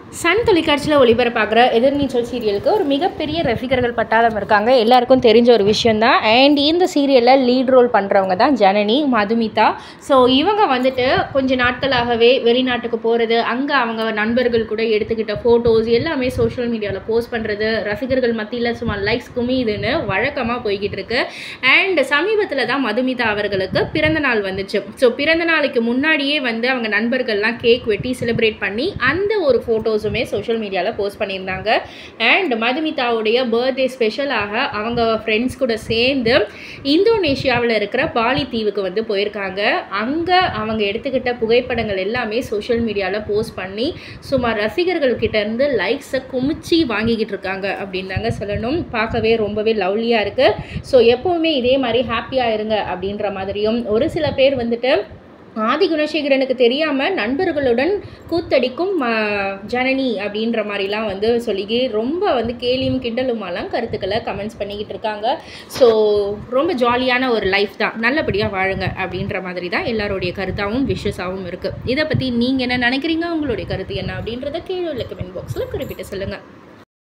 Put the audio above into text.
Sun தொலைக்காட்சியில் ஒளிபரப்பாகிற எதிர்நீச்சல் சீரியலுக்கு ஒரு மிகப்பெரிய ரசிகர்கள் பட்டாளம் இருக்காங்க எல்லாருக்கும் தெரிஞ்ச ஒரு விஷயந்தான் அண்ட் இந்த சீரியலில் லீட் ரோல் பண்ணுறவங்க தான் ஜனனி மதுமிதா ஸோ இவங்க வந்துட்டு கொஞ்ச நாட்களாகவே வெளிநாட்டுக்கு போகிறது அங்கே அவங்க நண்பர்கள் கூட எடுத்துக்கிட்ட ஃபோட்டோஸ் எல்லாமே சோஷியல் மீடியாவில் போஸ்ட் பண்ணுறது ரசிகர்கள் மத்தியில் சும்மா லைக்ஸ் குமியுதுன்னு வழக்கமாக போய்கிட்டு இருக்கு அண்ட் சமீபத்தில் தான் மதுமிதா அவர்களுக்கு பிறந்த நாள் வந்துச்சு ஸோ பிறந்த நாளுக்கு முன்னாடியே வந்து அவங்க நண்பர்கள்லாம் கேக் வெட்டி செலிப்ரேட் பண்ணி அந்த ஒரு ஃபோட்டோஸுமே சோஷியல் மீடியாவில் போஸ்ட் பண்ணியிருந்தாங்க அண்ட் மதுமிதாவுடைய பர்த்டே ஸ்பெஷலாக அவங்க ஃப்ரெண்ட்ஸ் கூட சேர்ந்து இந்தோனேஷியாவில் இருக்கிற பாலி தீவுக்கு வந்து போயிருக்காங்க அங்கே அவங்க எடுத்துக்கிட்ட புகைப்படங்கள் எல்லாமே சோஷியல் மீடியாவில் போஸ்ட் பண்ணி சுமார் ரசிகர்கள் கிட்ட இருந்து லைக்ஸை குமிச்சு வாங்கிக்கிட்டு இருக்காங்க அப்படின்னு தாங்க சொல்லணும் பார்க்கவே ரொம்பவே லவ்லியாக இருக்குது ஸோ எப்போவுமே இதே மாதிரி ஹாப்பியாக இருங்க அப்படின்ற மாதிரியும் ஒரு சில பேர் வந்துட்டு ஆதி குணசேகரனுக்கு தெரியாமல் நண்பர்களுடன் கூத்தடிக்கும் ஆ, ஜனனி அப்படின்ற மாதிரிலாம் வந்து சொல்லி ரொம்ப வந்து கேலியும் கிண்டலுமாலாம் கருத்துக்களை கமெண்ட்ஸ் பண்ணிக்கிட்டு இருக்காங்க ஸோ ரொம்ப ஜாலியான ஒரு லைஃப் தான் நல்லபடியாக வாழுங்க அப்படின்ற மாதிரி தான் எல்லாருடைய கருத்தாகவும் விஷஸாகவும் இருக்குது இதை பற்றி நீங்கள் என்ன நினைக்கிறீங்க உங்களுடைய கருத்து என்ன அப்படின்றத கீழே உள்ள கமெண்ட் பாக்ஸில் குறிப்பிட்டு சொல்லுங்கள்